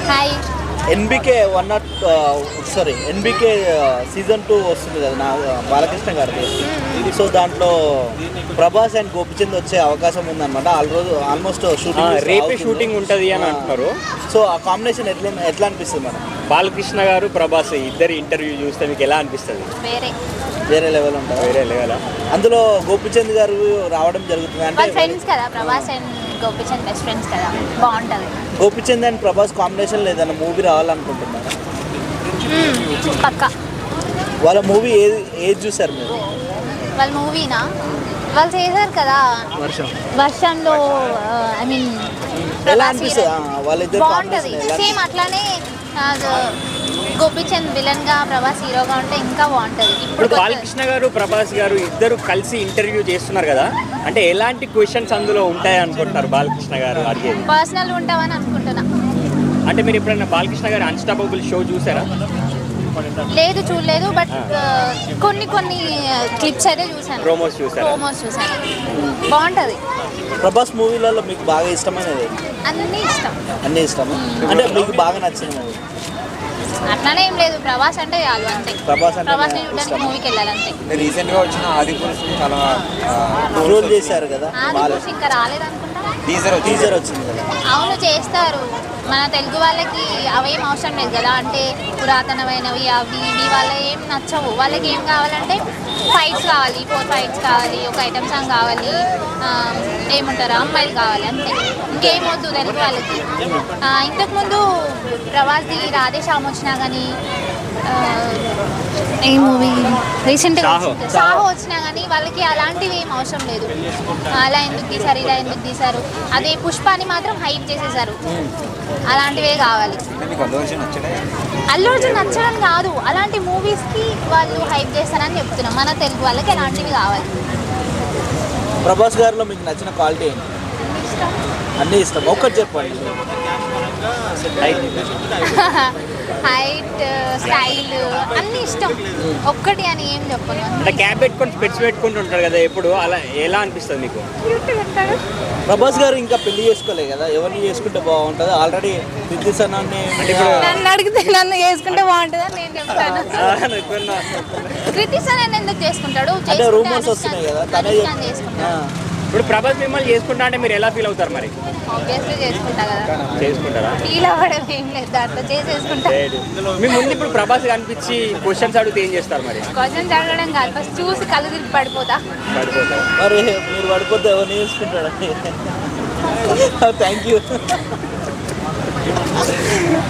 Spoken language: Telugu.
Hi NBK one not sorry NBK season two వస్తుంది కదా నా బాలకృష్ణ గారిది సో దాంట్లో ప్రభాస్ అండ్ గోపిచంద్ వచ్చే అవకాశం ఉందన్నమాట ఆల్ రోజు ఆల్మోస్ట్ ఆ, షూటింగ్ రేపే షూటింగ్ ఉంటది అని అంటున్నారు సో ఆ కాంబినేషన్ ఎట్లా ఎట్లా అనిపిస్తుంది మేడం బాలకృష్ణ గారు ప్రభాస్ ఇద్దరు ఇంటర్వ్యూ చూస్తే మీకు ఎలా అనిపిస్తుంది వేరే వేరే లెవెల్ ఉంటుంది వేరే లెవెల్ అందులో గోపిచంద్ గారు రావడం జరుగుతుంది వాళ్ళ అంటే ఫ్రెండ్స్ కదా Prabhas and Gopichand best friends కదా బాగుంటుంది గోపిచంద్ అండ్ ప్రభాస్ కాంబినేషన్ లేదన్న మూవీ రావాలనుకుంటున్నారు పక్క వాళ్ళ మూవీ ఏది ఏది చూసారు మీరు వాళ్ళ మూవీనా వాళ్ళు చేశారు కదా వర్షం వర్షంలో ఐ మీన్ ఎలా అనిపిస్తుంది ఆ, వాళ్ళిద్దరు బాగుంటుంది కాంబినేషన్ ఎలా సేమ్ అట్లానే ఆ, గోపిచంద్ విలన్ గా ప్రభాస్ హీరోగా ఉంటే ఇంకా బాగుంటుంది ఇప్పుడు ఇప్పుడు కొత్త- బాలకృష్ణ గారు ప్రభాస్ గారు ఇద్దరు కలిసి ఇంటర్వ్యూ చేస్తున్నారు కదా అంటే ఎలాంటి క్వశ్చన్స్ అందులో ఉంటాయి అనుకుంటారు బాలకృష్ణ గారు అడిగేది పర్సనల్ ఉంటామని అనుకుంటున్నా అంటే మీరు ఎప్పుడైనా బాలకృష్ణ గారి అన్స్టాపబుల్ షో చూసారా లేదు చూడలేదు బట్ కొన్ని కొన్ని క్లిప్స్ అయితే చూసాను ప్రోమోస్ చూసారా ప్రోమోస్ చూసాను బాగుంటుంది ప్రభాస్ మూవీలలో మీకు బాగా ఇష్టమైనది అన్నీ ఇష్టం అన్ని ఇష్టము అంటే మీకు బాగా నచ్చిన మూవీ అట్లానే ఏం లేదు ప్రభాస్ అంటే చాలు అంతే ప్రభాస్ అంటే ప్రభాస్ చూడడానికి మూవీకి వెళ్ళాలి అంతే రీసెంట్ గా వచ్చిన ఆది పురుషులు చాలా రోల్ చేశారు కదా ఆది బాగా పురుష్ ఇంకా రాలేదనుకుంటా టీజర్ టీజర్ వచ్చింది కదా అవును చేస్తారు మన తెలుగు వాళ్ళకి అవేం అవసరం లేదు కదా అంటే పురాతనమైనవి అవి ఇవి వాళ్ళ ఏం నచ్చవు వాళ్ళకి ఏం కావాలంటే ఫైట్స్ కావాలి ఫోర్ ఫైట్స్ కావాలి ఒక ఐటమ్ సాంగ్ కావాలి ఆ, ఏముంటారు అమ్మాయిలు కావాలి అంతే ఇంకేం వద్దు తెలుగు వాళ్ళకి ఆ, ఇంతకుముందు ప్రవాస్ది రాధేశ్యామ్ వచ్చినా కానీ ఏ మూవీ రీసెంట్గా సాహో. వచ్చింది. సాహో వచ్చినా కానీ వాళ్ళకి అలాంటివి ఏం అవసరం లేదు అలా ఎందుకు తీశారు ఇలా ఎందుకు తీశారు అదే పుష్పాని మాత్రం హైప్ చేసేసారు అలాంటివే కావాలి మీకు అల్లు అర్జున్ నచ్చడే అల్లు అర్జున్ నచ్చడం కాదు అలాంటి మూవీస్కి వాళ్ళు హైప్ చేస్తారని చెప్తున్నాం మన తెలుగు వాళ్ళకి అలాంటివి కావాలి ప్రభాస్ గారిలో మీకు నచ్చిన క్వాలిటీ ఏంటి అన్నీ ఇష్టం ఒక్కటి చెప్పండి హైట్ స్టైల్ అన్నీ ఇష్టం ఒక్కటి అని ఏం చెప్పను అంటే క్యాబ్ పెట్టుకొని స్పెట్స్ పెట్టుకుంటుంటారు కదా ఎప్పుడు అలా ఎలా అనిపిస్తుంది మీకు ప్రభాస్ గారు ఇంకా పెళ్లి చేసుకోలే కదా ఎవరిని చేసుకుంటే బాగుంటుంది ఆల్రెడీ విద్యుత్ సన్నాన్ని అంటే ఇప్పుడు- నన్ను అడిగితే నన్ను చేసుకుంటే బాగుంటుందని నేను చెప్తాను ఆ, ఎప్పుడన్నా- కృతి సనన్ ఎందుకు చేసుకుంటాడు అంటే చేసుకుంటే రూమర్స్ వస్తున్నాయి కదా తనే అనుష్కాన్ చేసుకుంటాడు ఇప్పుడు ప్రభాస్ మిమ్మల్ని చేసుకుంటా అంటే మీరు ఎలా ఫీల్ అవుతారు మరి ఆబ్వియస్లీ చేసుకుంటా కదా చేసుకుంటారా ఫీల్ అవ్వడం ఏం లేదు దాంట్లో చేసేసుకుంటా లేదు. మీ ముందు ఇప్పుడు ప్రభాస్ కనిపించి క్వశ్చన్స్ అడిగితే ఏం చేస్తారు మరి క్వశ్చన్స్ అడగడం కాదు ఫస్ట్ చూసి కళ్ళు తిరిగి పడిపోతా పడిపోతారు మరి మీరు పడిపోతే ఎవరిని చేసుకుంటాడని థ్యాంక్ యూ